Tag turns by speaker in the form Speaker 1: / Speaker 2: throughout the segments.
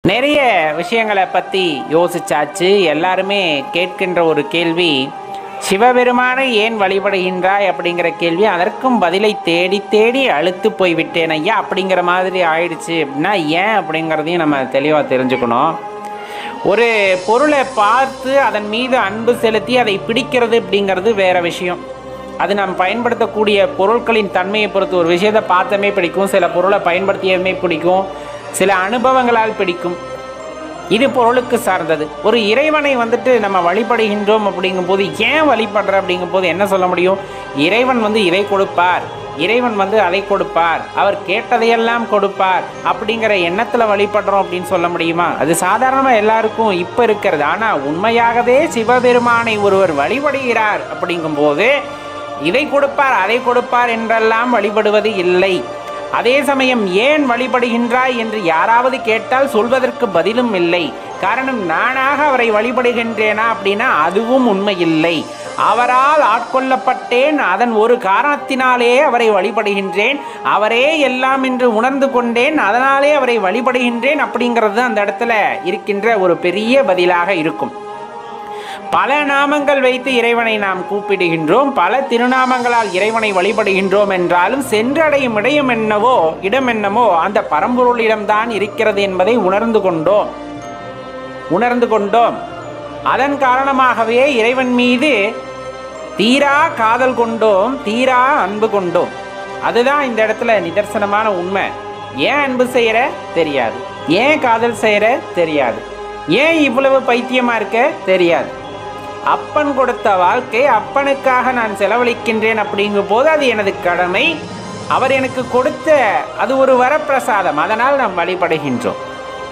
Speaker 1: நிறைய விஷயங்களை பற்றி யோசிச்சாச்சு எல்லாருமே கேட்கின்ற ஒரு கேள்வி சிவபெருமானை ஏன் வழிபடுகின்றாய் அப்படிங்கிற கேள்வி அதற்கும் பதிலை தேடி தேடி அழுத்து போய் விட்டேன் ஐயா அப்படிங்கிற மாதிரி ஆயிடுச்சு அப்படின்னா ஏன் அப்படிங்கிறதையும் நம்ம தெளிவாக தெரிஞ்சுக்கணும் ஒரு பொருளை பார்த்து அதன் மீது அன்பு செலுத்தி அதை பிடிக்கிறது அப்படிங்கிறது வேற விஷயம் அது நாம் பயன்படுத்தக்கூடிய பொருட்களின் தன்மையை பொறுத்து ஒரு விஷயத்தை பார்த்தமே பிடிக்கும் சில பொருளை பயன்படுத்தியதுமே பிடிக்கும் சில அனுபவங்களால் பிடிக்கும் இது பொருளுக்கு சார்ந்தது ஒரு இறைவனை வந்துட்டு நம்ம வழிபடுகின்றோம் அப்படிங்கும்போது ஏன் வழிபடுற அப்படிங்கும்போது என்ன சொல்ல முடியும் இறைவன் வந்து இதை கொடுப்பார் இறைவன் வந்து அதை கொடுப்பார் அவர் கேட்டதையெல்லாம் கொடுப்பார் அப்படிங்கிற எண்ணத்தில் வழிபடுறோம் அப்படின்னு சொல்ல முடியுமா அது சாதாரணமாக எல்லாருக்கும் இப்போ இருக்கிறது ஆனால் உண்மையாகவே சிவபெருமானை ஒருவர் வழிபடுகிறார் அப்படிங்கும்போது இதை கொடுப்பார் அதை கொடுப்பார் என்றெல்லாம் வழிபடுவது இல்லை அதே சமயம் ஏன் வழிபடுகின்றாய் என்று யாராவது கேட்டால் சொல்வதற்கு பதிலும் இல்லை காரணம் நானாக அவரை வழிபடுகின்றேனா அப்படின்னா அதுவும் உண்மை இல்லை அவரால் ஆட்கொள்ளப்பட்டேன் அதன் ஒரு காரணத்தினாலே அவரை வழிபடுகின்றேன் அவரே எல்லாம் என்று உணர்ந்து கொண்டேன் அதனாலே அவரை வழிபடுகின்றேன் அப்படிங்கிறது அந்த இடத்துல இருக்கின்ற ஒரு பெரிய பதிலாக இருக்கும் பல நாமங்கள் வைத்து இறைவனை நாம் கூப்பிடுகின்றோம் பல திருநாமங்களால் இறைவனை வழிபடுகின்றோம் என்றாலும் சென்றடையும் இடையம் என்னவோ இடம் என்னமோ அந்த பரம்பொருளிடம்தான் இருக்கிறது என்பதை உணர்ந்து கொண்டோம் உணர்ந்து கொண்டோம் அதன் காரணமாகவே இறைவன் மீது தீரா காதல் கொண்டோம் தீரா அன்பு கொண்டோம் அதுதான் இந்த இடத்துல நிதர்சனமான உண்மை ஏன் அன்பு செய்யற தெரியாது ஏன் காதல் செய்யற தெரியாது ஏன் இவ்வளவு பைத்தியமா இருக்க தெரியாது அப்பன் கொடுத்த வாழ்க்கை அப்பனுக்காக நான் செலவழிக்கின்றேன் அப்படிங்கும் போது அது எனது கடமை அவர் எனக்கு கொடுத்த அது ஒரு வரப்பிரசாதம் அதனால் நாம் வழிபடுகின்றோம்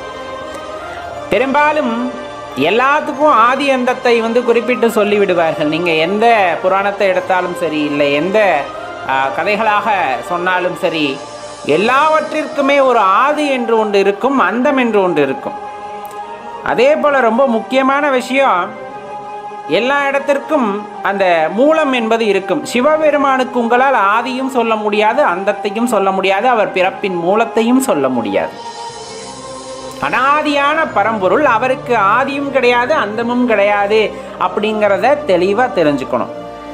Speaker 1: பெரும்பாலும் எல்லாத்துக்கும் ஆதி அந்தத்தை வந்து குறிப்பிட்டு சொல்லிவிடுவார்கள் நீங்கள் எந்த புராணத்தை எடுத்தாலும் சரி இல்லை எந்த ஆ, கதைகளாக சொன்னாலும் சரி எல்லாவற்றிற்குமே ஒரு ஆதி என்று ஒன்று இருக்கும் அந்தம் என்று ஒன்று இருக்கும் அதே போல் ரொம்ப முக்கியமான விஷயம் எல்லா இடத்திற்கும் அந்த மூலம் என்பது இருக்கும் சிவபெருமானுக்கு உங்களால் ஆதியும் சொல்ல முடியாது அந்தத்தையும் சொல்ல முடியாது அவர் பிறப்பின் மூலத்தையும் சொல்ல முடியாது அனாதியான பரம்பொருள் அவருக்கு ஆதியும் கிடையாது அந்தமும் கிடையாது அப்படிங்கிறத தெளிவாக தெரிஞ்சுக்கணும்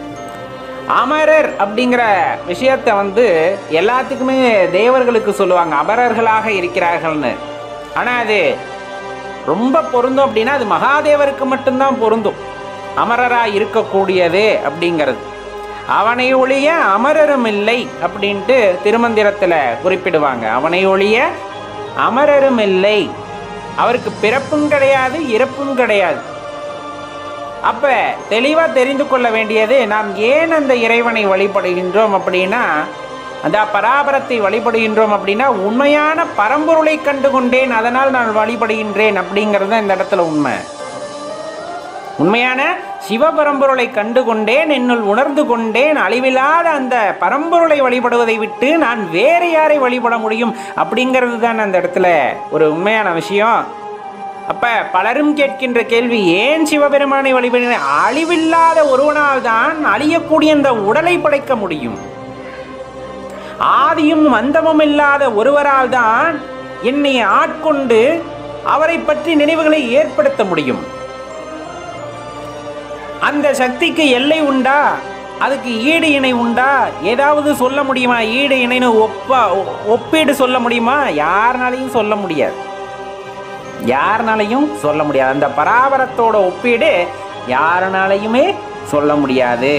Speaker 1: அமரர் அப்படிங்கிற விஷயத்தை வந்து எல்லாத்துக்குமே தேவர்களுக்கு சொல்லுவாங்க அமரர்களாக இருக்கிறார்கள்னு ஆனால் அது ரொம்ப பொருந்தும் அப்படின்னா அது மகாதேவருக்கு மட்டும்தான் பொருந்தும் அமரராக இருக்கக்கூடியது அப்படிங்கிறது அவனை ஒழிய அமரரும் இல்லை அப்படின்ட்டு திருமந்திரத்தில் குறிப்பிடுவாங்க அவனை ஒழிய அமரரும் இல்லை அவருக்கு பிறப்பும் கிடையாது இறப்பும் கிடையாது அப்ப தெளிவா தெரிந்து கொள்ள வேண்டியது நாம் ஏன் அந்த இறைவனை வழிபடுகின்றோம் அப்படின்னா அந்த பராபரத்தை வழிபடுகின்றோம் அப்படின்னா உண்மையான பரம்பொருளை கண்டு கொண்டேன் அதனால் நான் வழிபடுகின்றேன் அப்படிங்கிறது தான் இந்த இடத்துல உண்மை உண்மையான சிவபரம்பொருளை கண்டு கொண்டேன் என்னுள் உணர்ந்து கொண்டேன் அழிவில்லாத அந்த பரம்பொருளை வழிபடுவதை விட்டு நான் வேறு யாரை வழிபட முடியும் அப்படிங்கிறது தான் அந்த இடத்துல ஒரு உண்மையான விஷயம் அப்ப பலரும் கேட்கின்ற கேள்வி ஏன் சிவபெருமானை வழிபடுகிற அழிவில்லாத ஒருவனால் தான் அழியக்கூடிய இந்த உடலை படைக்க முடியும் ஆதியும் அந்தமும் இல்லாத ஒருவரால் தான் என்னை ஆட்கொண்டு அவரை பற்றி நினைவுகளை ஏற்படுத்த முடியும் அந்த சக்திக்கு எல்லை உண்டா அதுக்கு ஈடு இணை உண்டா ஏதாவது சொல்ல முடியுமா ஈடு இணைன்னு ஒப்பா ஒ- ஒப்பீடு சொல்ல முடியுமா யாருனாலையும் சொல்ல முடியாது யாருனாலையும் சொல்ல முடியாது அந்த பராபரத்தோட ஒப்பீடு யாருனாலையுமே சொல்ல முடியாது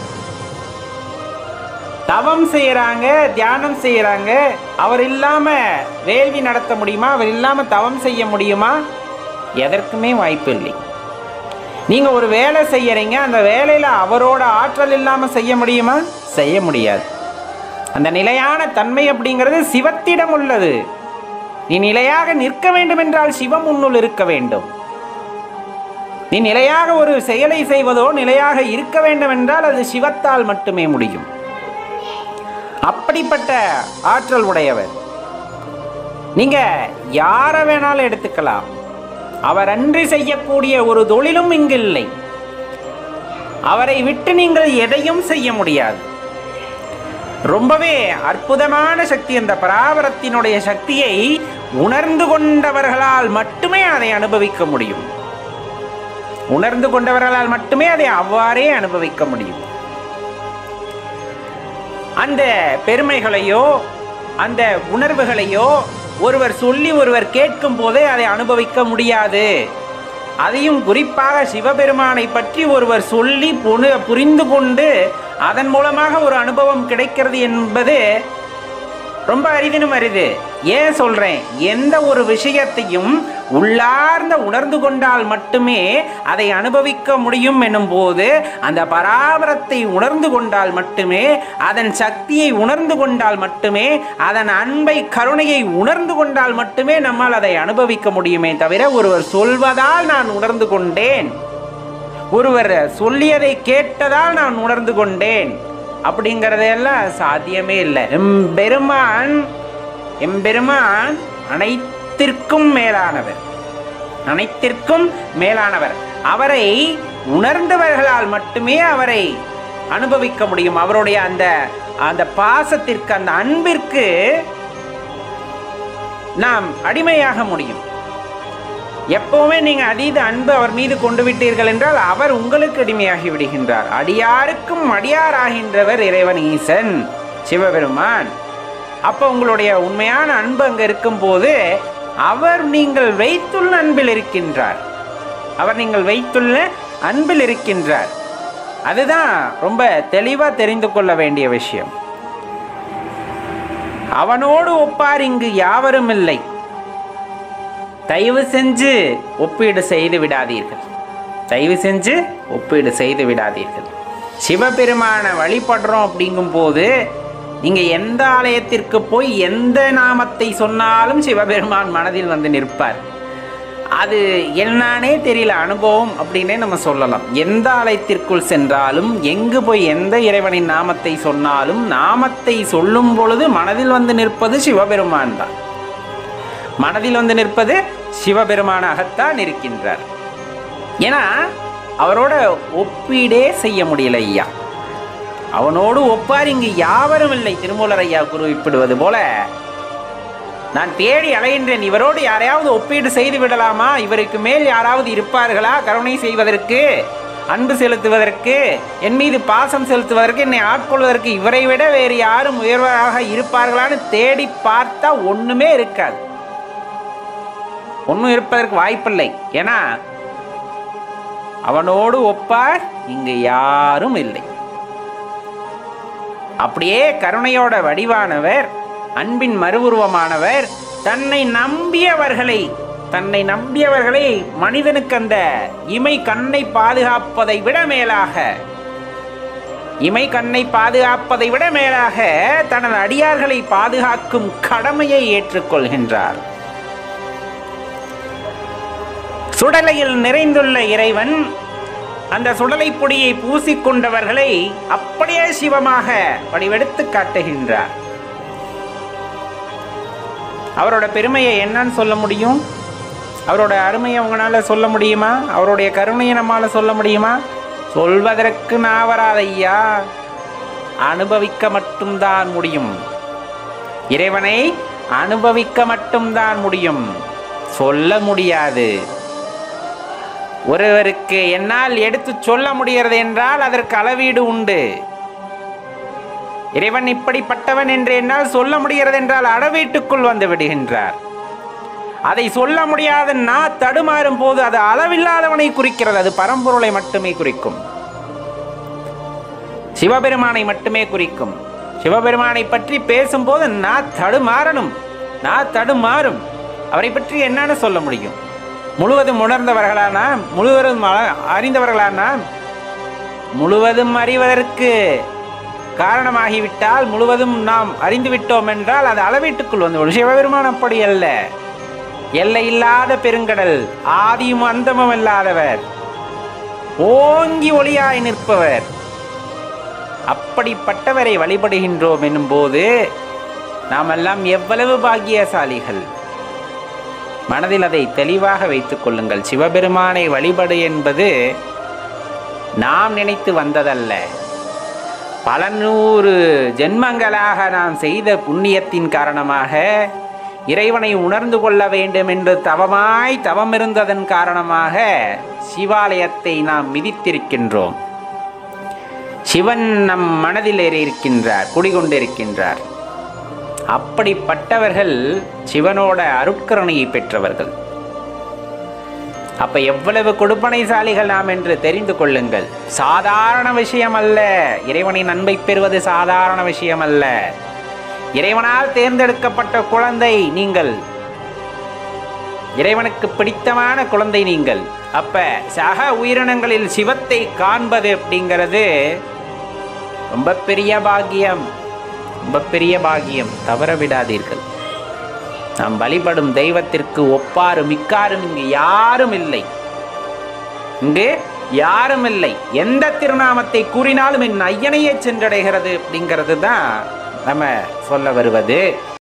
Speaker 1: தவம் செய்யறாங்க தியானம் செய்யறாங்க அவர் இல்லாம வேள்வி நடத்த முடியுமா அவர் இல்லாம தவம் செய்ய முடியுமா எதற்குமே வாய்ப்பு இல்லை நீங்க ஒரு வேலை செய்யறீங்க அந்த வேலையில அவரோட ஆற்றல் இல்லாம செய்ய முடியுமா செய்ய முடியாது அந்த நிலையான தன்மை அப்படிங்கிறது சிவத்திடம் உள்ளது நீ நிலையாக நிற்க வேண்டும் என்றால் சிவம் உன்னுள் இருக்க வேண்டும் நீ நிலையாக ஒரு செயலை செய்வதோ நிலையாக இருக்க வேண்டும் என்றால் அது சிவத்தால் மட்டுமே முடியும் அப்படிப்பட்ட ஆற்றல் உடையவர் நீங்க யாரை வேணாலும் எடுத்துக்கலாம் அவர் அன்றி செய்யக்கூடிய ஒரு தொழிலும் இங்கு இல்லை அவரை விட்டு நீங்கள் எதையும் செய்ய முடியாது ரொம்பவே அற்புதமான சக்தி அந்த பராபரத்தினுடைய சக்தியை உணர்ந்து கொண்டவர்களால் மட்டுமே அதை அனுபவிக்க முடியும் உணர்ந்து கொண்டவர்களால் மட்டுமே அதை அவ்வாறே அனுபவிக்க முடியும் அந்த பெருமைகளையோ அந்த உணர்வுகளையோ ஒருவர் சொல்லி ஒருவர் கேட்கும் போதே அதை அனுபவிக்க முடியாது அதையும் குறிப்பாக சிவபெருமானை பற்றி ஒருவர் சொல்லி புனு புரிந்து கொண்டு அதன் மூலமாக ஒரு அனுபவம் கிடைக்கிறது என்பது ரொம்ப அரிதினும் அரிது ஏன் சொல்றேன் எந்த ஒரு விஷயத்தையும் உள்ளார்ந்த உணர்ந்து கொண்டால் மட்டுமே அதை அனுபவிக்க முடியும் என்னும் போது அந்த பராபரத்தை உணர்ந்து கொண்டால் மட்டுமே அதன் சக்தியை உணர்ந்து கொண்டால் மட்டுமே அதன் அன்பை கருணையை உணர்ந்து கொண்டால் மட்டுமே நம்மால் அதை அனுபவிக்க முடியுமே தவிர ஒருவர் சொல்வதால் நான் உணர்ந்து கொண்டேன் ஒருவர் சொல்லியதை கேட்டதால் நான் உணர்ந்து கொண்டேன் அப்படிங்கிறதெல்லாம் சாத்தியமே இல்லை எம்பெருமான் எம்பெருமான் அனைத்திற்கும் மேலானவர் அனைத்திற்கும் மேலானவர் அவரை உணர்ந்தவர்களால் மட்டுமே அவரை அனுபவிக்க முடியும் அவருடைய அந்த அந்த பாசத்திற்கு அந்த அன்பிற்கு நாம் அடிமையாக முடியும் எப்பவுமே நீங்க அதீத அன்பு அவர் மீது கொண்டு விட்டீர்கள் என்றால் அவர் உங்களுக்கு அடிமையாகி விடுகின்றார் அடியாருக்கும் அடியாராகின்றவர் இறைவன் ஈசன் சிவபெருமான் அப்போ உங்களுடைய உண்மையான அன்பு அங்க இருக்கும்போது அவர் நீங்கள் வைத்துள்ள அன்பில் இருக்கின்றார் அவர் நீங்கள் வைத்துள்ள அன்பில் இருக்கின்றார் அதுதான் ரொம்ப தெளிவா தெரிந்து கொள்ள வேண்டிய விஷயம் அவனோடு ஒப்பார் இங்கு யாவரும் இல்லை தயவு செஞ்சு ஒப்பீடு செய்து விடாதீர்கள் தயவு செஞ்சு ஒப்பீடு செய்து விடாதீர்கள் சிவபெருமானை வழிபடுறோம் அப்படிங்கும்போது நீங்க எந்த ஆலயத்திற்கு போய் எந்த நாமத்தை சொன்னாலும் சிவபெருமான் மனதில் வந்து நிற்பார் அது என்னன்னே தெரியல அனுபவம் அப்படின்னே நம்ம சொல்லலாம் எந்த ஆலயத்திற்குள் சென்றாலும் எங்கு போய் எந்த இறைவனின் நாமத்தை சொன்னாலும் நாமத்தை சொல்லும் பொழுது மனதில் வந்து நிற்பது சிவபெருமான் தான் மனதில் வந்து நிற்பது சிவபெருமானாகத்தான் இருக்கின்றார் ஏன்னா அவரோட ஒப்பீடே செய்ய முடியல ஐயா அவனோடு ஒப்பார் இங்கு யாவரும் இல்லை திருமூலர் ஐயா குறிப்பிடுவது போல நான் தேடி அலைகின்றேன் இவரோடு யாரையாவது ஒப்பீடு செய்து விடலாமா இவருக்கு மேல் யாராவது இருப்பார்களா கருணை செய்வதற்கு அன்பு செலுத்துவதற்கு என் மீது பாசம் செலுத்துவதற்கு என்னை ஆட்கொள்வதற்கு இவரை விட வேறு யாரும் உயர்வாக இருப்பார்களான்னு தேடி பார்த்தா ஒண்ணுமே இருக்காது ஒன்றும் இருப்பதற்கு வாய்ப்பில்லை ஏன்னா அவனோடு ஒப்பார் இங்கு யாரும் இல்லை அப்படியே கருணையோட வடிவானவர் அன்பின் மறுவுருவமானவர் தன்னை நம்பியவர்களை தன்னை நம்பியவர்களை மனிதனுக்கு அந்த இமை கண்ணை பாதுகாப்பதை விட மேலாக இமை கண்ணை பாதுகாப்பதை விட மேலாக தனது அடியார்களை பாதுகாக்கும் கடமையை ஏற்றுக்கொள்கின்றார் சுடலையில் நிறைந்துள்ள இறைவன் அந்த சுடலை பொடியை பூசிக்கொண்டவர்களை அப்படியே சிவமாக வடிவெடுத்து காட்டுகின்றார் அவரோட பெருமையை என்னன்னு சொல்ல முடியும் அவரோட அருமையை உங்களால சொல்ல முடியுமா அவருடைய கருணையை நம்மால சொல்ல முடியுமா சொல்வதற்கு நாவராதையா அனுபவிக்க மட்டும்தான் முடியும் இறைவனை அனுபவிக்க மட்டும்தான் முடியும் சொல்ல முடியாது ஒருவருக்கு என்னால் எடுத்து சொல்ல முடிகிறது என்றால் அதற்கு அளவீடு உண்டு இறைவன் இப்படிப்பட்டவன் என்று என்னால் சொல்ல முடிகிறது என்றால் அளவீட்டுக்குள் வந்து விடுகின்றார் அதை சொல்ல முடியாத நான் தடுமாறும் போது அது அளவில்லாதவனை குறிக்கிறது அது பரம்பொருளை மட்டுமே குறிக்கும் சிவபெருமானை மட்டுமே குறிக்கும் சிவபெருமானை பற்றி பேசும்போது நான் தடுமாறணும் நான் தடுமாறும் அவரை பற்றி என்னன்னு சொல்ல முடியும் முழுவதும் உணர்ந்தவர்களானா முழுவதும் அ- அறிந்தவர்களானா முழுவதும் அறிவதற்கு காரணமாகிவிட்டால் முழுவதும் நாம் அறிந்து விட்டோம் என்றால் அது அளவீட்டுக்குள் வந்து சிவபெருமான் அப்படி அல்ல எல்லை இல்லாத பெருங்கடல் ஆதியும் அந்தமும் இல்லாதவர் ஓங்கி ஒளியாய் நிற்பவர் அப்படிப்பட்டவரை வழிபடுகின்றோம் என்னும்போது நாமெல்லாம் எவ்வளவு பாக்கியசாலிகள் மனதில் அதை தெளிவாக வைத்துக் கொள்ளுங்கள் சிவபெருமானை வழிபடு என்பது நாம் நினைத்து வந்ததல்ல பல நூறு ஜென்மங்களாக நாம் செய்த புண்ணியத்தின் காரணமாக இறைவனை உணர்ந்து கொள்ள வேண்டும் என்று தவமாய் தவம் இருந்ததன் காரணமாக சிவாலயத்தை நாம் மிதித்திருக்கின்றோம் சிவன் நம் மனதில் இருக்கின்றார் குடிகொண்டிருக்கின்றார் அப்படிப்பட்டவர்கள் சிவனோட அருட்கரணையை பெற்றவர்கள் அப்ப எவ்வளவு கொடுப்பனைசாலிகள் நாம் என்று தெரிந்து கொள்ளுங்கள் சாதாரண விஷயம் அல்ல இறைவனின் அன்பை பெறுவது சாதாரண விஷயம் அல்ல இறைவனால் தேர்ந்தெடுக்கப்பட்ட குழந்தை நீங்கள் இறைவனுக்கு பிடித்தமான குழந்தை நீங்கள் அப்ப சக உயிரினங்களில் சிவத்தை காண்பது அப்படிங்கிறது ரொம்ப பெரிய பாக்கியம் ரொம்ப பெரிய பாக்கியம் தவற விடாதீர்கள் நாம் வழிபடும் தெய்வத்திற்கு ஒப்பாரும் மிக்காரும் இங்கு யாரும் இல்லை இங்கு யாரும் இல்லை எந்த திருநாமத்தை கூறினாலும் என் ஐயனையே சென்றடைகிறது அப்படிங்கிறது தான் நம்ம சொல்ல வருவது